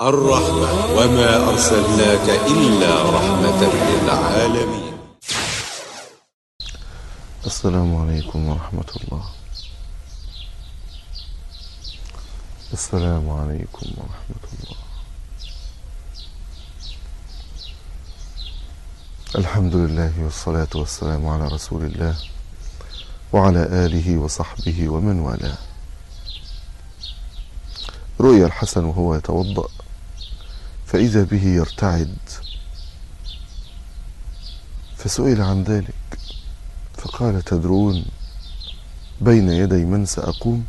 الرحمة وما أرسلناك إلا رحمة للعالمين السلام عليكم ورحمة الله السلام عليكم ورحمة الله الحمد لله والصلاة والسلام على رسول الله وعلى آله وصحبه ومن والاه رؤيا الحسن وهو يتوضأ فإذا به يرتعد فسئل عن ذلك فقال تدرون بين يدي من سأقوم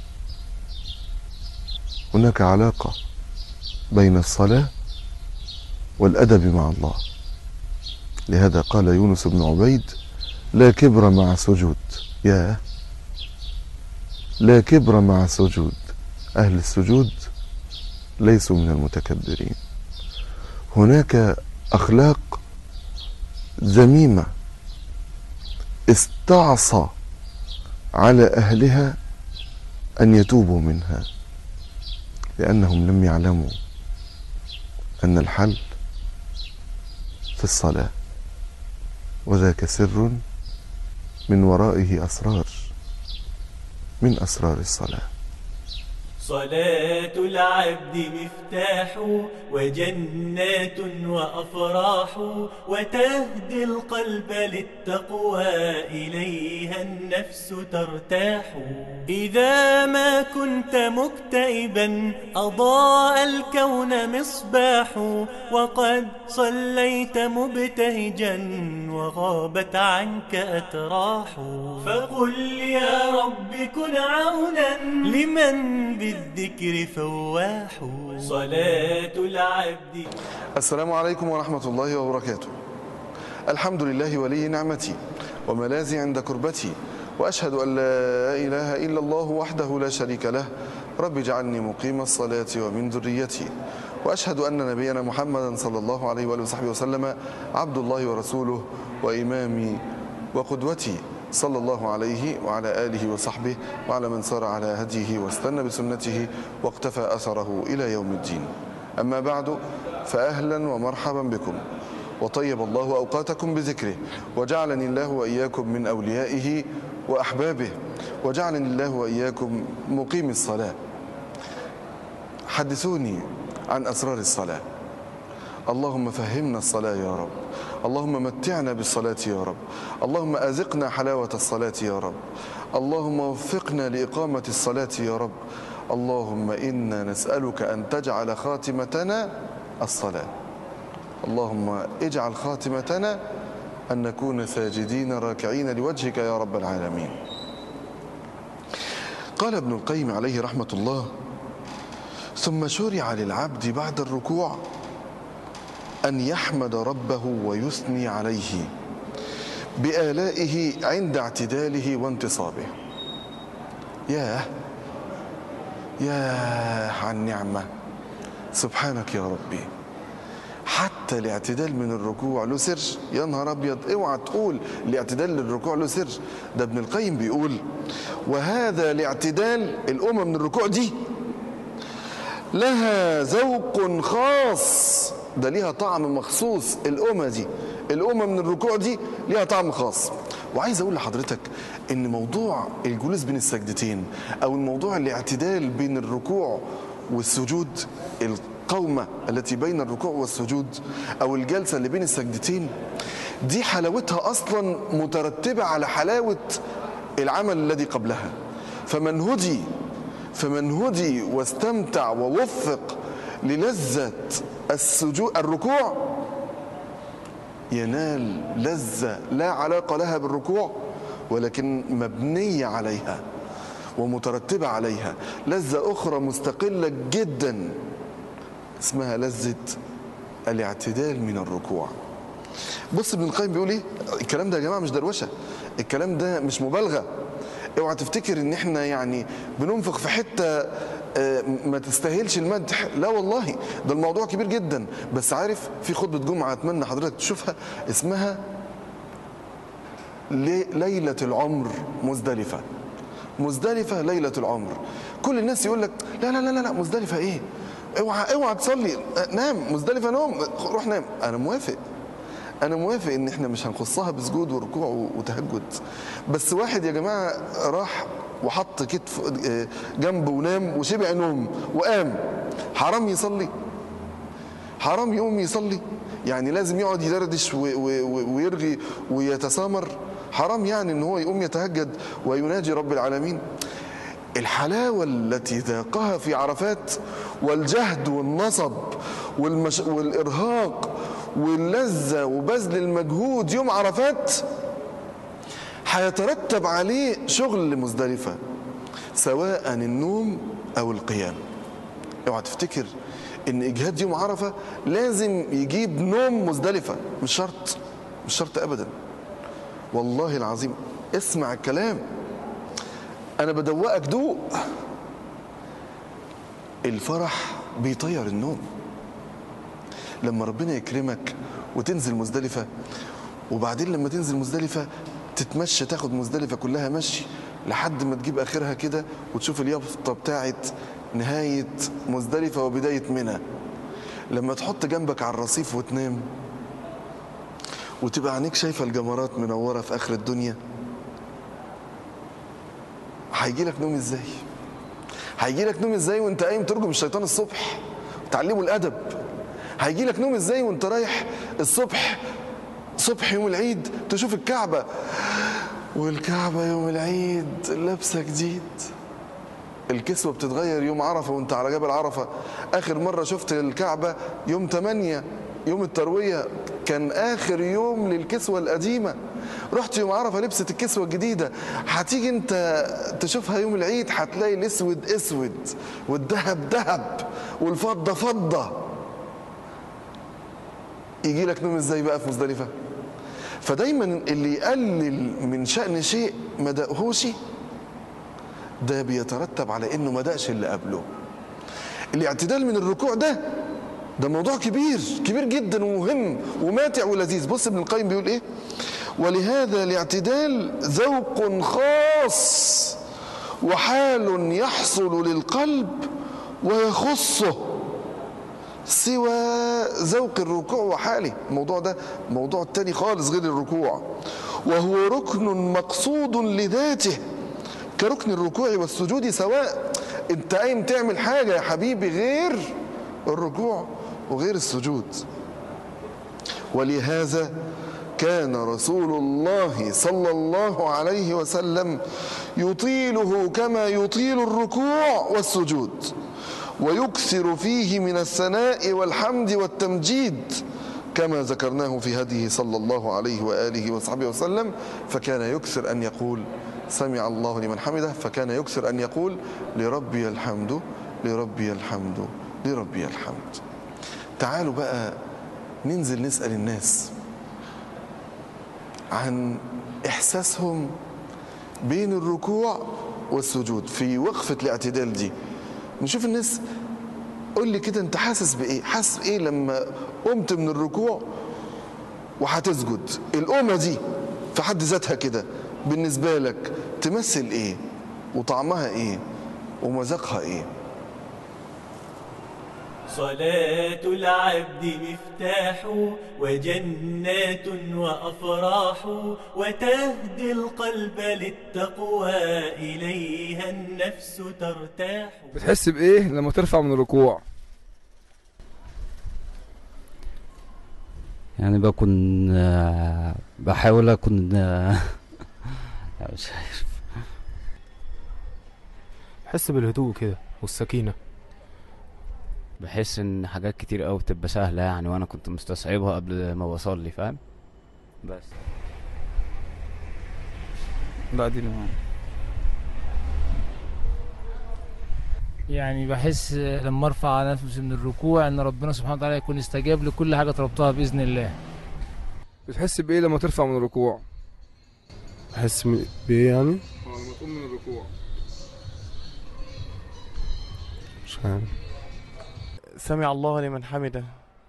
هناك علاقة بين الصلاة والأدب مع الله لهذا قال يونس بن عبيد لا كبر مع سجود يا لا كبر مع سجود أهل السجود ليسوا من المتكبرين هناك أخلاق ذميمة استعصى على أهلها أن يتوبوا منها لأنهم لم يعلموا أن الحل في الصلاة وذاك سر من ورائه أسرار من أسرار الصلاة صلاة العبد مفتاح وجنات وأفراح وتهدي القلب للتقوى إليها النفس ترتاح إذا ما كنت مكتئبا أضاء الكون مصباح وقد صليت مبتهجا وغابت عنك أتراح فقل يا رب كن عونا لمن بالذكر فواح صلاة العبد السلام عليكم ورحمة الله وبركاته الحمد لله ولي نعمتي وملاذي عند كربتي وأشهد أن لا إله إلا الله وحده لا شريك له رب اجعلني مقيم الصلاة ومن ذريتي وأشهد أن نبينا محمدا صلى الله عليه وآله وصحبه وسلم عبد الله ورسوله وإمامي وقدوتي صلى الله عليه وعلى آله وصحبه وعلى من سار على هديه واستنى بسنته واقتفى أثره إلى يوم الدين أما بعد فأهلا ومرحبا بكم وطيب الله أوقاتكم بذكره وجعلني الله وإياكم من أوليائه وأحبابه وجعلني الله وإياكم مقيم الصلاة حدثوني عن أسرار الصلاة اللهم فهمنا الصلاة يا رب اللهم متعنا بالصلاة يا رب اللهم أذقنا حلاوة الصلاة يا رب اللهم وفقنا لإقامة الصلاة يا رب اللهم إنا نسألك أن تجعل خاتمتنا الصلاة اللهم اجعل خاتمتنا أن نكون ساجدين راكعين لوجهك يا رب العالمين قال ابن القيم عليه رحمة الله ثم شرع للعبد بعد الركوع أن يحمد ربه ويثني عليه بآلائه عند اعتداله وانتصابه ياه ياه عن نعمة سبحانك يا ربي حتى الاعتدال من الركوع له سر يا نهار ابيض اوعى تقول الاعتدال للركوع له سر ده ابن القيم بيقول وهذا الاعتدال الامه من الركوع دي لها ذوق خاص ده ليها طعم مخصوص الأمة دي الأمة من الركوع دي ليها طعم خاص وعايز أقول لحضرتك إن موضوع الجلوس بين السجدتين أو الموضوع الاعتدال بين الركوع والسجود القومة التي بين الركوع والسجود أو الجلسة اللي بين السجدتين دي حلاوتها أصلا مترتبة على حلاوة العمل الذي قبلها فمن هدي فمن هدي واستمتع ووفق للذة السجود الركوع ينال لذة لا علاقة لها بالركوع ولكن مبنية عليها ومترتبة عليها لذة أخرى مستقلة جدا اسمها لذة الاعتدال من الركوع بص ابن القيم بيقول ايه الكلام ده يا جماعة مش دروشة الكلام ده مش مبالغة اوعى تفتكر ان احنا يعني بننفق في حته ما تستاهلش المدح لا والله ده الموضوع كبير جدا بس عارف في خطبه جمعه اتمنى حضرتك تشوفها اسمها ليله العمر مزدلفه مزدلفه ليله العمر كل الناس يقول لك لا لا لا لا مزدلفه ايه اوعى اوعى تصلي نام مزدلفه نوم روح نام انا موافق انا موافق ان احنا مش هنخصها بسجود وركوع وتهجد بس واحد يا جماعه راح وحط كتف آه، جنبه ونام وشبع نوم وقام حرام يصلي حرام يقوم يصلي يعني لازم يقعد يدردش و- و- و- ويرغي ويتسامر حرام يعني ان هو يقوم يتهجد ويناجي رب العالمين الحلاوة التي ذاقها في عرفات والجهد والنصب والمش... والإرهاق واللذة وبذل المجهود يوم عرفات هيترتب عليه شغل مزدلفة سواء النوم أو القيام اوعى تفتكر ان اجهاد يوم عرفة لازم يجيب نوم مزدلفة مش شرط مش شرط ابدا والله العظيم اسمع الكلام انا بدوقك دوق الفرح بيطير النوم لما ربنا يكرمك وتنزل مزدلفة وبعدين لما تنزل مزدلفة تتمشى تاخد مزدلفة كلها مشي لحد ما تجيب اخرها كده وتشوف اليافطة بتاعت نهاية مزدلفة وبداية منى لما تحط جنبك على الرصيف وتنام وتبقى عينيك شايفة الجمرات منورة في آخر الدنيا هيجي لك نوم ازاي هيجي لك نوم ازاي وانت قايم ترجم الشيطان الصبح وتعلمه الادب هيجي لك نوم ازاي وانت رايح الصبح صبح يوم العيد تشوف الكعبة والكعبة يوم العيد لابسة جديد الكسوة بتتغير يوم عرفة وانت على جبل عرفة آخر مرة شفت الكعبة يوم 8 يوم التروية كان آخر يوم للكسوة القديمة رحت يوم عرفة لبست الكسوة الجديدة هتيجي انت تشوفها يوم العيد هتلاقي الاسود اسود والذهب ذهب والفضة فضة يجي لك نوم ازاي بقى في مزدلفة فدايما اللي يقلل من شأن شيء ما دقهوش ده بيترتب على انه ما دقش اللي قبله الاعتدال من الركوع ده ده موضوع كبير كبير جدا ومهم وماتع ولذيذ بص ابن القيم بيقول ايه ولهذا الاعتدال ذوق خاص وحال يحصل للقلب ويخصه سوى ذوق الركوع وحاله الموضوع ده موضوع تاني خالص غير الركوع وهو ركن مقصود لذاته كركن الركوع والسجود سواء انت قايم تعمل حاجة يا حبيبي غير الركوع وغير السجود ولهذا كان رسول الله صلى الله عليه وسلم يطيله كما يطيل الركوع والسجود ويكثر فيه من الثناء والحمد والتمجيد كما ذكرناه في هديه صلى الله عليه وآله وصحبه وسلم فكان يكثر أن يقول سمع الله لمن حمده فكان يكثر أن يقول لربي الحمد لربي الحمد لربي الحمد تعالوا بقى ننزل نسأل الناس عن إحساسهم بين الركوع والسجود في وقفة الاعتدال دي نشوف الناس قول لي كده انت حاسس بايه حاسس بايه لما قمت من الركوع وهتسجد القومه دي في حد ذاتها كده بالنسبه لك تمثل ايه وطعمها ايه ومذاقها ايه صلاة العبد مفتاح وجنات وأفراح وتهدي القلب للتقوى إليها النفس ترتاح بتحس بايه لما ترفع من الركوع يعني بكون آه، بحاول اكون آه، لا مش عارف حس بالهدوء كده والسكينة بحس ان حاجات كتير قوي بتبقى سهله يعني وانا كنت مستصعبها قبل ما بصلي فاهم بس لا دي اللي يعني بحس لما ارفع نفسي من الركوع ان ربنا سبحانه وتعالى يكون استجاب لكل حاجه طلبتها باذن الله بتحس بايه لما ترفع من الركوع بحس م- بإيه يعني لما تقوم من الركوع مش عارف سمع الله لمن حمده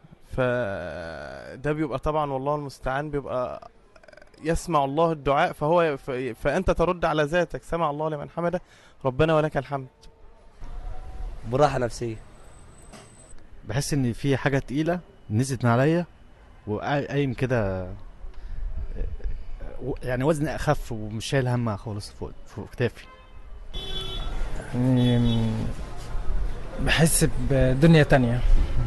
فده بيبقى طبعا والله المستعان بيبقى يسمع الله الدعاء فهو ف- فانت ترد على ذاتك سمع الله لمن حمده ربنا ولك الحمد براحة نفسية بحس ان في حاجه تقيله نزلت من عليا وقايم كده و- يعني وزني اخف ومش شايل همها خالص فوق فوق كتافي يعني بحس بدنيا تانية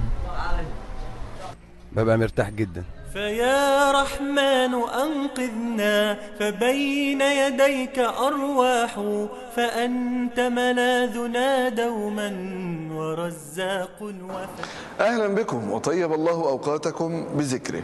ببقى مرتاح جدا فيا رحمن أنقذنا فبين يديك أرواح فأنت ملاذنا دوما ورزاق وفتح أهلا بكم وطيب الله أوقاتكم بذكره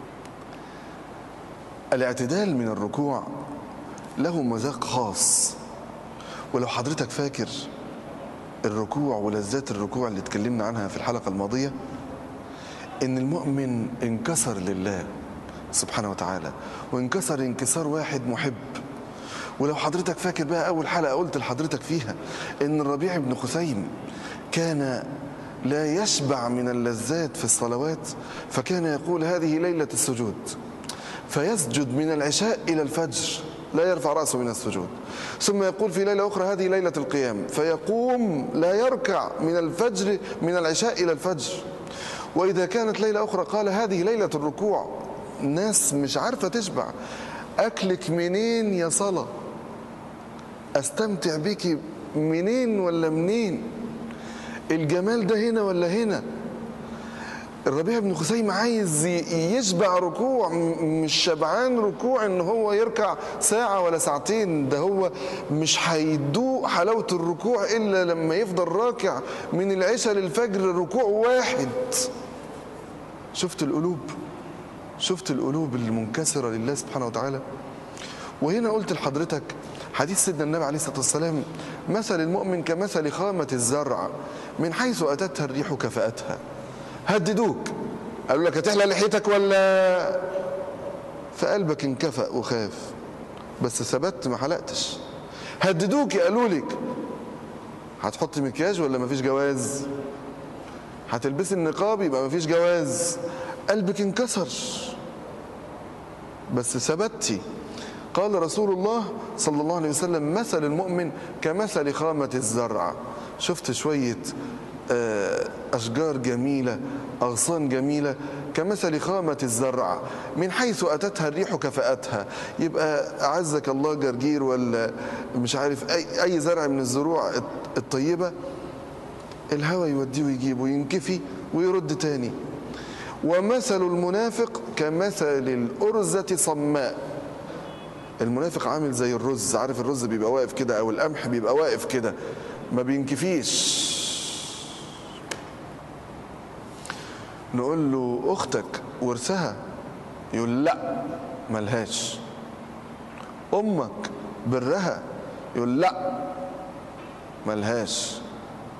الاعتدال من الركوع له مذاق خاص ولو حضرتك فاكر الركوع ولذات الركوع اللي اتكلمنا عنها في الحلقة الماضية إن المؤمن انكسر لله سبحانه وتعالى وانكسر انكسار واحد محب ولو حضرتك فاكر بقى أول حلقة قلت لحضرتك فيها إن الربيع بن خثيم كان لا يشبع من اللذات في الصلوات فكان يقول هذه ليلة السجود فيسجد من العشاء إلى الفجر لا يرفع رأسه من السجود ثم يقول في ليلة أخرى هذه ليلة القيام فيقوم لا يركع من الفجر من العشاء إلى الفجر وإذا كانت ليلة أخرى قال هذه ليلة الركوع ناس مش عارفة تشبع أكلك منين يا صلاة أستمتع بك منين ولا منين الجمال ده هنا ولا هنا الربيع بن خثيم عايز ي- يشبع ركوع م- مش شبعان ركوع ان هو يركع ساعة ولا ساعتين ده هو مش هيدوق حلاوة الركوع الا لما يفضل راكع من العشاء للفجر ركوع واحد شفت القلوب شفت القلوب المنكسرة لله سبحانه وتعالى وهنا قلت لحضرتك حديث سيدنا النبي عليه الصلاة والسلام مثل المؤمن كمثل خامة الزرع من حيث أتتها الريح كفأتها هددوك قالوا لك هتحلق لحيتك ولا فقلبك انكفأ وخاف بس ثبت ما حلقتش هددوك قالوا لك هتحط مكياج ولا مفيش جواز هتلبسي النقاب يبقى مفيش جواز قلبك انكسر بس ثبتي قال رسول الله صلى الله عليه وسلم مثل المؤمن كمثل خامة الزرع شفت شوية آه، أشجار جميلة أغصان جميلة كمثل خامة الزرع من حيث أتتها الريح كفأتها يبقى أعزك الله جرجير ولا مش عارف أي, أي زرع من الزروع الطيبة الهوى يوديه ويجيبه ينكفي ويرد تاني ومثل المنافق كمثل الأرزة صماء المنافق عامل زي الرز عارف الرز بيبقى واقف كده او القمح بيبقى واقف كده ما بينكفيش نقول له اختك ورثها يقول لا ملهاش امك برها يقول لا ملهاش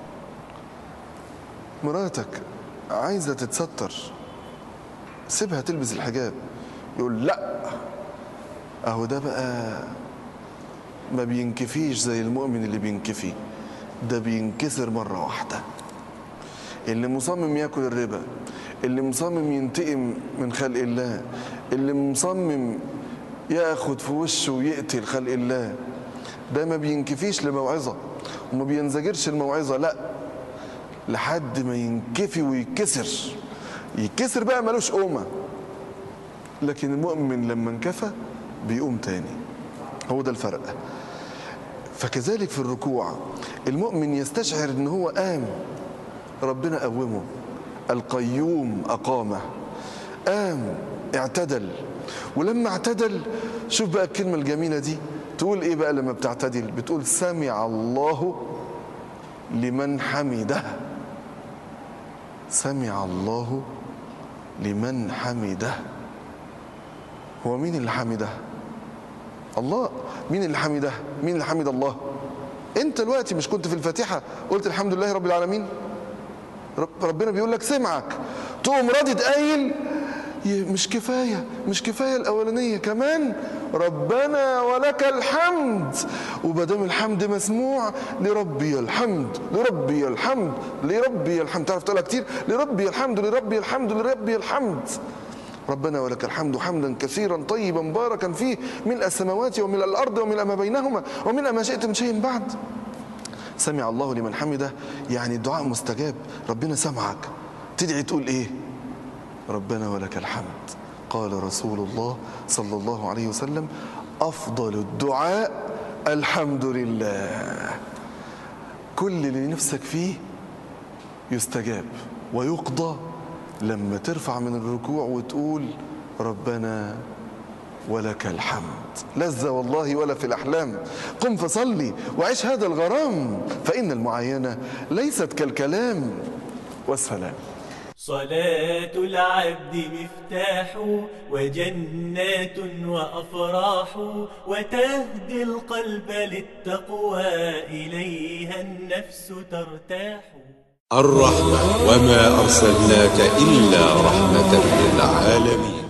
مراتك عايزه تتستر سيبها تلبس الحجاب يقول لا اهو ده بقى ما بينكفيش زي المؤمن اللي بينكفي ده بينكسر مرة واحدة اللي مصمم ياكل الربا اللي مصمم ينتقم من خلق الله اللي مصمم ياخد في وشه ويقتل خلق الله ده ما بينكفيش لموعظة وما بينزجرش الموعظة لا لحد ما ينكفي ويتكسر يتكسر بقى ملوش قومة لكن المؤمن لما انكفى بيقوم تاني هو ده الفرق فكذلك في الركوع المؤمن يستشعر ان هو قام ربنا قومه القيوم اقامه قام اعتدل ولما اعتدل شوف بقى الكلمه الجميله دي تقول ايه بقى لما بتعتدل بتقول سمع الله لمن حمده سمع الله لمن حمده هو مين اللي حمده الله مين اللي حمده مين اللي حمد الله انت دلوقتي مش كنت في الفاتحه قلت الحمد لله رب العالمين رب ربنا بيقول لك سمعك تقوم راضي قايل ي- مش كفايه مش كفايه الاولانيه كمان ربنا ولك الحمد وبدام الحمد مسموع لربي الحمد لربي الحمد لربي الحمد تعرف تقولها كتير لربي الحمد لربي الحمد لربي الحمد ربنا ولك الحمد حمدا كثيرا طيبا مباركا فيه ملء السماوات وملء الارض وملء ما بينهما وملء ما شئت من شيء بعد سمع الله لمن حمده يعني الدعاء مستجاب ربنا سمعك تدعي تقول ايه ربنا ولك الحمد قال رسول الله صلى الله عليه وسلم افضل الدعاء الحمد لله كل اللي نفسك فيه يستجاب ويقضى لما ترفع من الركوع وتقول ربنا ولك الحمد لذة والله ولا في الأحلام قم فصلي وعيش هذا الغرام فإن المعاينة ليست كالكلام والسلام صلاة العبد مفتاح وجنات وأفراح وتهدي القلب للتقوى إليها النفس ترتاح الرحمة وما أرسلناك إلا رحمة للعالمين